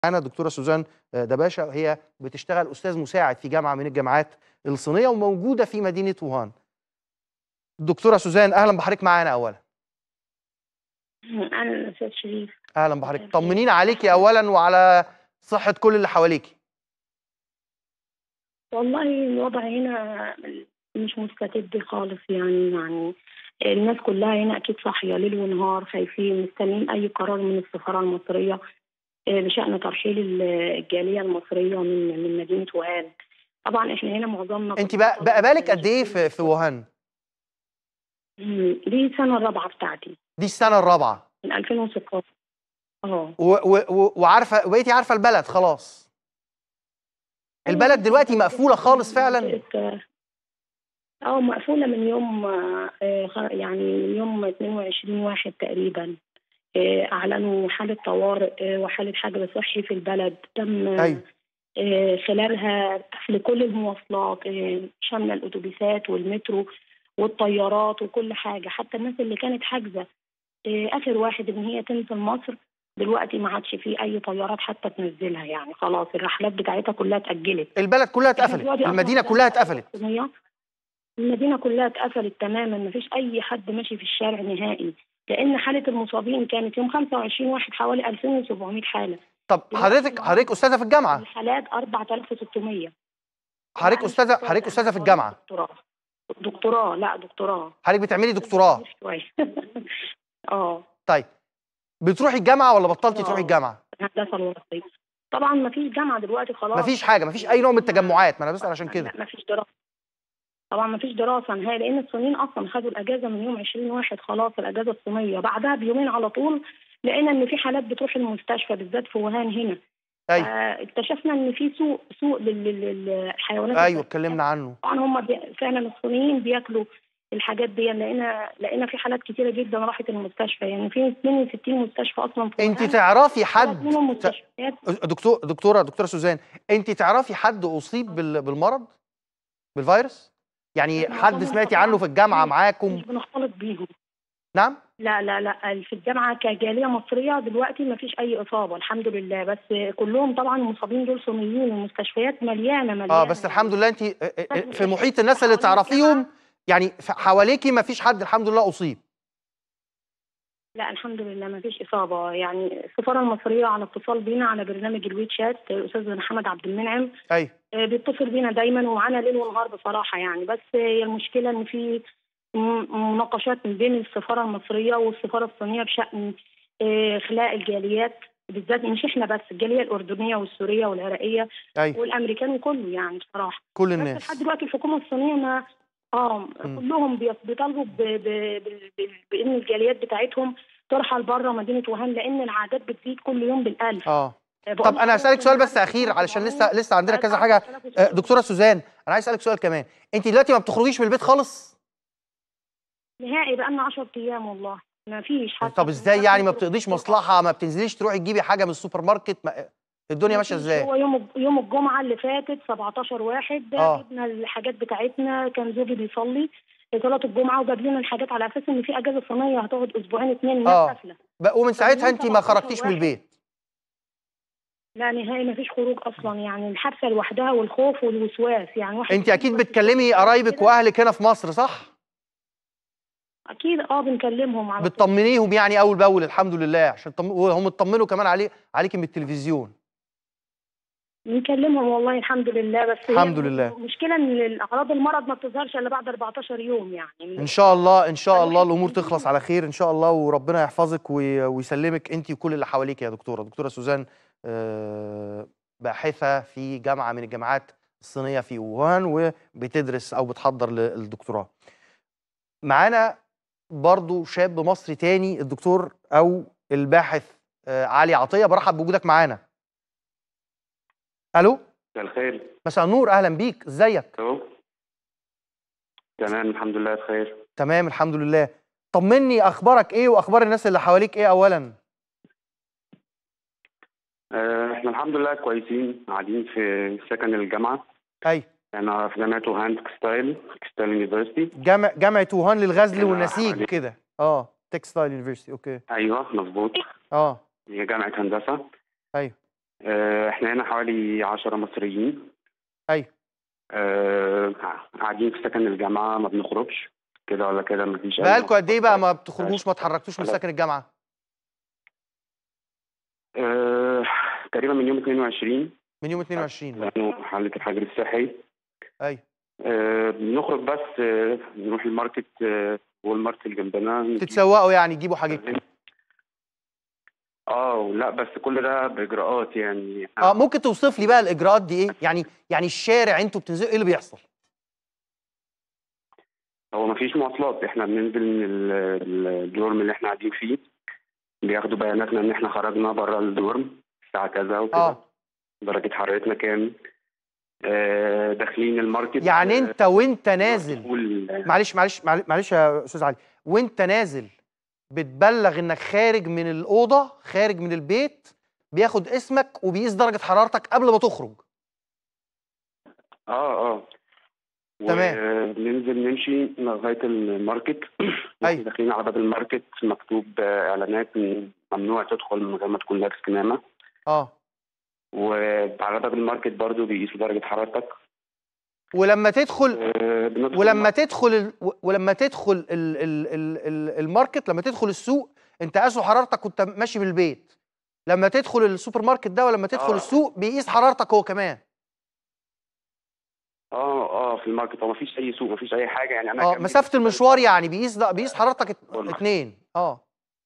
معانا الدكتوره سوزان دباشا وهي بتشتغل استاذ مساعد في جامعه من الجامعات الصينيه وموجوده في مدينه ووهان. دكتوره سوزان اهلا بحضرتك معانا اولا. اهلا استاذ شريف اهلا بحضرتك طمنينا عليكي اولا وعلى صحه كل اللي حواليكي. والله الوضع هنا مش مستتب خالص يعني يعني الناس كلها هنا اكيد صاحيه ليل ونهار خايفين مستنيين اي قرار من السفاره المصريه بشان ترحيل الجاليه المصريه من من مدينه وهان طبعا احنا هنا معظمنا انت بقى بقى بالك قد ايه في في ووهان؟ مم، دي السنه الرابعه بتاعتي دي السنه الرابعه من 2016 اه و- و- و- وعارفه وبقيتي عارفه البلد خلاص. البلد دلوقتي مقفوله خالص فعلا اه مقفولة من يوم آه، خ- يعني من يوم 22 واحد تقريبا آه، أعلنوا حالة طوارئ آه، وحالة حجر صحي في البلد تم ايوه آه، خلالها قفل كل المواصلات آه، شاملة الأتوبيسات والمترو والطيارات وكل حاجة حتى الناس اللي كانت حاجزة آه، آخر واحد إن هي تنزل مصر دلوقتي ما عادش فيه أي طيارات حتى تنزلها يعني خلاص الرحلات بتاعتها كلها اتأجلت البلد كلها إحنا اتقفلت دلوقتي المدينه أصلاً كلها اتقفلت الصينية المدينة كلها اتقفلت تماما مفيش أي حد ماشي في الشارع نهائي لأن حالة المصابين كانت يوم 25 واحد حوالي 2700 حالة طب حضرتك حضرتك استاذه في الجامعه الحالات 4600 حضرتك لا، مش استاذه دكتورة، حضرتك استاذه في أنا الجامعه دكتوراه دكتوراه لا دكتوراه حضرتك بتعملي دكتوراه شوية اه طيب بتروحي الجامعه ولا بطلتي آه. تروحي الجامعه هندسة الوراثية طبعا مفيش جامعة دلوقتي خلاص مفيش حاجه مفيش اي نوع من التجمعات ما انا بسال عشان كده لا مفيش دراسة طبعا مفيش دراسة نهائي لأن الصينيين أصلا خدوا الأجازة من يوم 20 واحد خلاص الأجازة الصينية بعدها بيومين على طول لقينا إن في حالات بتروح المستشفى بالذات في وهان هنا ايوه آه، اكتشفنا إن في سوق سوق لل- لل- للحيوانات ايوه البرية. اتكلمنا عنه طبعا هم بي... فعلا الصينيين بياكلوا الحاجات دي لقينا لقينا في حالات كتيرة جدا راحت المستشفى يعني في 62 مستشفى أصلا في انت وهان تعرفي ثلاث حد منهم مستشفيات دكتور دكتوره دكتوره سوزان انت تعرفي حد اصيب بال- بالمرض بالفيروس يعني لا، حد طبعاً، سمعتي طبعاً. عنه في الجامعه معاكم مش بنختلط بيهم نعم لا لا لا في الجامعة كجالية مصرية دلوقتي ما فيش أي إصابة الحمد لله بس كلهم طبعا المصابين دول صينيين والمستشفيات مليانة مليانة اه بس الحمد لله انت في محيط الناس اللي تعرفيهم يعني في حواليكي ما فيش حد الحمد لله اصيب لا الحمد لله ما فيش إصابة يعني السفارة المصرية على اتصال بينا على برنامج الويت شات الأستاذ محمد عبد المنعم ايوه آه، بيتصل بينا دايما ومعانا ليل ونهار بصراحة يعني بس هي المشكلة إن في م- مناقشات من بين السفارة المصرية والسفارة الصينية بشأن آه، إخلاء الجاليات بالذات مش احنا بس الجالية الأردنية والسورية والعراقية ايوه والامريكان كله يعني بصراحه كل بس الناس لحد دلوقتي الحكومه الصينيه ما اه كلهم بي- بيطالبوا ب- ب- بال- بال- بان الجاليات بتاعتهم ترحل بره مدينه وهان لان العادات بتزيد كل يوم بالالف اه بقول طب انا هسالك سؤال بس اخير علشان لسه لسه عندنا كذا حاجه آه، دكتوره سوزان انا عايز اسالك سؤال كمان انت دلوقتي ما بتخرجيش من البيت خالص نهائي بقالنا 10 ايام والله ما فيش حتى طب ازاي يعني ما بتقضيش مصلحه ما بتنزليش تروحي تجيبي حاجه من السوبر ماركت ما... الدنيا ماشيه مفيش. ازاي هو يوم يوم الجمعه اللي فاتت 17 واحد ده آه. جبنا الحاجات بتاعتنا كان زوجي بيصلي صلاه الجمعه وجاب لنا الحاجات على اساس ان في اجازه صينيه هتقعد اسبوعين اثنين الناس آه. قافله بقى ومن ساعتها انت ما 17 خرجتيش من واحد. البيت لا نهائي ما فيش خروج اصلا يعني الحبسه لوحدها والخوف والوسواس يعني واحد انت اكيد بتكلمي قرايبك واهلك هنا في مصر صح اكيد اه بنكلمهم على طول. بتطمنيهم يعني اول باول الحمد لله عشان طم... وهم اطمنوا كمان عليه عليكي من التلفزيون بنكلمهم والله الحمد لله بس هي الحمد لله. المشكله ان اعراض المرض ما بتظهرش الا بعد 14 يوم يعني ان شاء الله ان شاء الله الواحد الامور بيجي- تخلص على خير ان شاء الله وربنا يحفظك وي- ويسلمك انت وكل اللي حواليك يا دكتوره دكتوره سوزان آه، باحثه في جامعه من الجامعات الصينيه في ووهان وبتدرس او بتحضر للدكتوراه معانا برضو شاب مصري تاني الدكتور او الباحث آه، علي عطيه برحب بوجودك معانا الو مساء الخير مساء النور اهلا بيك ازيك الو تمام الحمد لله بخير تمام الحمد لله طمني اخبارك ايه واخبار الناس اللي حواليك ايه اولا آه، احنا الحمد لله كويسين قاعدين في سكن الجامعه اي انا في جامعه وهان تكستايل تكستايل يونيفرستي جامع جامعه ووهان للغزل أنا والنسيج حوالي- كده اه تكستايل يونيفرستي اوكي ايوه مظبوط اه هي جامعه هندسه ايوه آه، احنا هنا حوالي عشرة مصريين ايوه آه، قاعدين في سكن الجامعة ما بنخرجش كده ولا كده مفيش أي بقالكوا قد ايه بقى ما مواصلات. بتخرجوش ما اتحركتوش من خلاص. سكن الجامعه آه، تقريبا من يوم 22 من يوم 22 لأنه حالة الحجر الصحي ايوه آه، بنخرج بس آه، نروح الماركت آه، والماركت اللي جنبنا نجيب- تتسوقوا يعني تجيبوا حاجتكم اه لا بس كل ده باجراءات يعني اه ممكن توصف لي بقى الاجراءات دي ايه يعني يعني الشارع انتوا بتنزلوا ايه اللي بيحصل هو مفيش مواصلات احنا بننزل من ال- ال- الدورم اللي احنا قاعدين فيه بياخدوا بياناتنا ان احنا خرجنا بره الدورم الساعة كذا وكده اه درجة حرارتنا كام آه، داخلين الماركت يعني آه، انت وانت نازل دخول- معلش معلش معلش- معلش يا استاذ علي وانت نازل بتبلغ انك خارج من الاوضه خارج من البيت بياخد اسمك وبيقيس درجه حرارتك قبل ما تخرج اه اه تمام. وننزل نمشي لغاية الماركت أيوة. داخلين على باب الماركت مكتوب آه، إعلانات ممنوع تدخل من غير ما تكون لابس كمامة اه وعلى باب الماركت برضو بيقيسوا درجة حرارتك ولما تدخل آه، بندخل ولما تدخل ال... ولما تدخل ال... ال... ال... ال... الماركت لما تدخل السوق انت قاسوا حرارتك وانت ماشي بالبيت لما تدخل السوبر ماركت ده ولما تدخل آه. السوق بيقيس حرارتك هو كمان اه اه في الماركت هو مفيش أي سوق مفيش أي حاجة يعني أنا اه كان مسافه بالنسبة لي- المشوار يعني بيقيس ده بيقيس حرارتك ات... والله. اتنين اه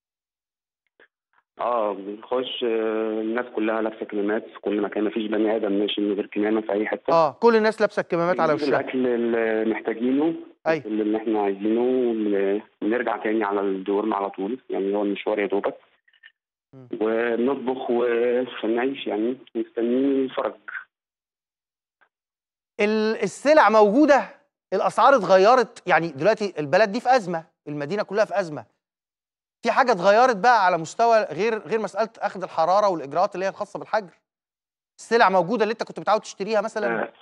اه بنخش آه، الناس كلها لابسة كمامات في كل مكان مفيش بني آدم ماشي من غير كمامة في أي حتة اه كل الناس لابسه الكمامات على بنجيب وشها الاكل اللي محتاجينه أيوة. كل اللي احنا عايزينه ون- ونرجع تاني على الدورم على طول يعني هو المشوار يا دوبك مم. ونطبخ ونعيش يعني مستنيين الفرج ال- السلع موجوده الاسعار اتغيرت يعني دلوقتي البلد دي في ازمه المدينه كلها في ازمه في حاجه اتغيرت بقى على مستوى غير غير مساله اخذ الحراره والاجراءات اللي هي الخاصه بالحجر السلع موجوده اللي انت كنت متعود تشتريها مثلا اه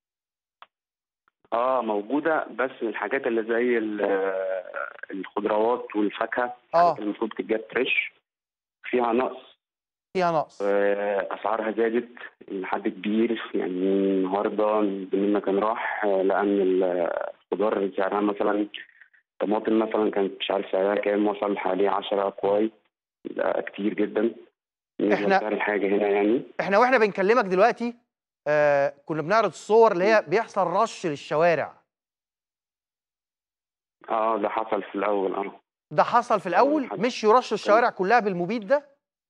آه، موجودة بس الحاجات اللي زي ال- الخضروات والفاكهة اه الحاجات اللي المفروض تتجاب فريش فيها نقص فيها نقص آه، أسعارها زادت لحد كبير يعني النهاردة من كان راح آه، لقى إن الخضار سعرها مثلا طماطم مثلا كانت مش عارف سعرها كام وصل حوالي 10 كواي ده كتير جدا بالنسبة إحنا- لسعر الحاجة هنا يعني احنا واحنا بنكلمك دلوقتي آه كنا بنعرض الصور اللي هي بيحصل رش للشوارع اه ده حصل في الأول اه ده حصل في الاول حاجة. مش يرش الشوارع كلها بالمبيد ده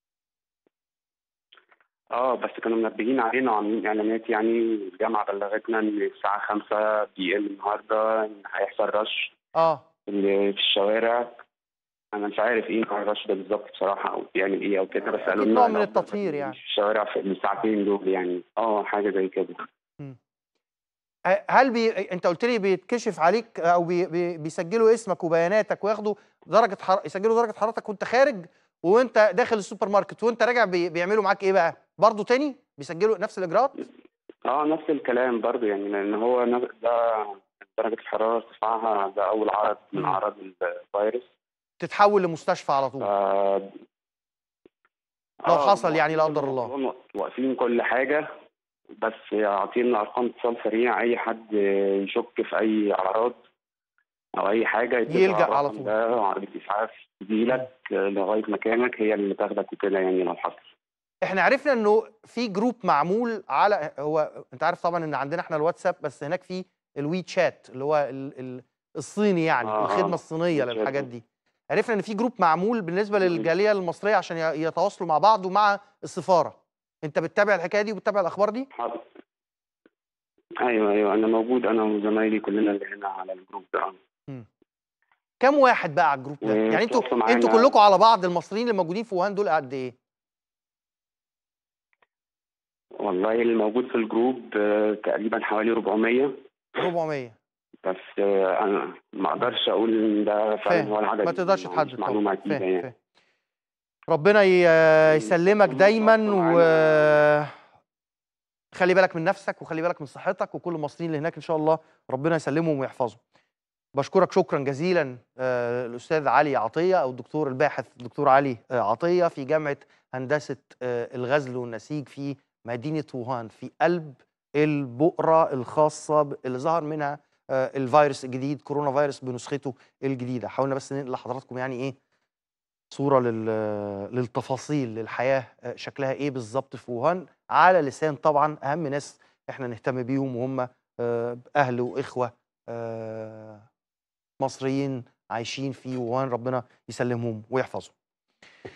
اه بس كانوا منبهين علينا وعاملين اعلانات يعني الجامعه بلغتنا ان الساعه 5 بي ام النهارده ان هيحصل رش اه في في الشوارع انا مش عارف ايه نوع الرش ده بالظبط بصراحه او بيعمل ايه او كده بس قالوا أكيد لنا نوع من الأفضل التطهير ما يعني. تمشيش في الشوارع في الساعتين دول يعني اه حاجه زي كده آه، هل بي... انت قلت لي بيتكشف عليك او بي... بي... بيسجلوا اسمك وبياناتك وياخدوا درجه حر... يسجلوا درجه حرارتك وانت خارج وانت داخل السوبر ماركت وانت راجع بي... بيعملوا معاك ايه بقى برضه تاني بيسجلوا نفس الاجراءات اه نفس الكلام برضو يعني لان هو نف- ده درجه الحراره ارتفاعها ده اول عرض من مم. اعراض الفيروس تتحول لمستشفى على طول ف- لو آه، حصل يعني لا واقفين قدر الله. الموضوع، واقفين كل حاجة بس يعطينا أرقام اتصال سريع أي حد يشك في أي أعراض أو أي حاجة يتصل يلجأ على الرقم طول. ده وعربية إسعاف تجيلك لغاية مكانك هي اللي تاخدك وكده يعني لو حصل احنا عرفنا انه في جروب معمول على هو انت عارف طبعا ان عندنا احنا الواتساب بس هناك في الوي تشات اللي هو ال... ال... الصيني يعني آه، الخدمه آه. الصينيه الوي للحاجات تشات. دي عرفنا ان في جروب معمول بالنسبه مم. للجاليه المصريه عشان ي- يتواصلوا مع بعض ومع السفاره انت بتتابع الحكايه دي وبتتابع الاخبار دي حاضر أيوه أيوه أنا موجود أنا وزمايلي كلنا اللي هنا على الجروب ده كام واحد بقى على الجروب ده يعني انتوا وتواصلوا معانا. انتوا كلكم على بعض المصريين اللي موجودين في ووهان دول قد ايه والله الموجود في الجروب آه، تقريبا حوالي 400 400 بس آه، أنا ما أقدرش أقول إن ده فعلا فاهم هو العدد ما تقدرش عنديش تحدد طبعا معلومة أكيدة فاهم يعني فاهم ربنا ي- يسلمك دايما و خلي بالك من نفسك وخلي بالك من صحتك وكل المصريين اللي هناك ان شاء الله ربنا يسلمهم ويحفظهم بشكرك شكرا جزيلا آه، الاستاذ علي عطيه او الدكتور الباحث الدكتور علي آه، عطيه في جامعه هندسه آه، الغزل والنسيج في مدينه ووهان في قلب البؤره الخاصه ب- اللي ظهر منها آه، الفيروس الجديد كورونا فيروس بنسخته الجديده حاولنا بس ننقل لحضراتكم يعني ايه صوره لل للتفاصيل للحياه آه، شكلها ايه بالظبط في ووهان على لسان طبعا اهم ناس احنا نهتم بيهم وهم آه، اهل واخوه آه، مصريين عايشين في ووهان ربنا يسلمهم ويحفظهم